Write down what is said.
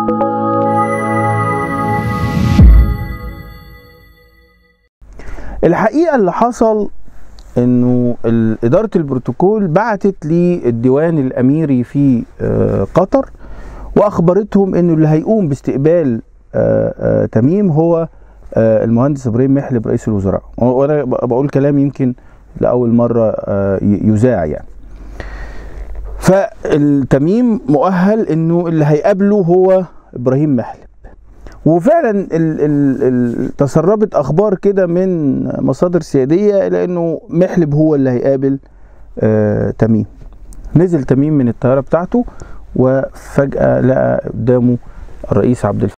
الحقيقه اللي حصل انه ال- اداره البروتوكول بعتت للديوان الاميري في آه، قطر واخبرتهم انه اللي هيقوم باستقبال آه، آه، تميم هو آه، المهندس ابراهيم محلب رئيس الوزراء وانا ب- بقول كلام يمكن لاول مره آه، ي- يذاع يعني فالتميم مؤهل انه اللي هيقابله هو ابراهيم محلب وفعلا ال ال ال تسربت اخبار كده من مصادر سياديه الى انه محلب هو اللي هيقابل آه تميم نزل تميم من الطياره بتاعته وفجاه لقى قدامه الرئيس عبد الفتاح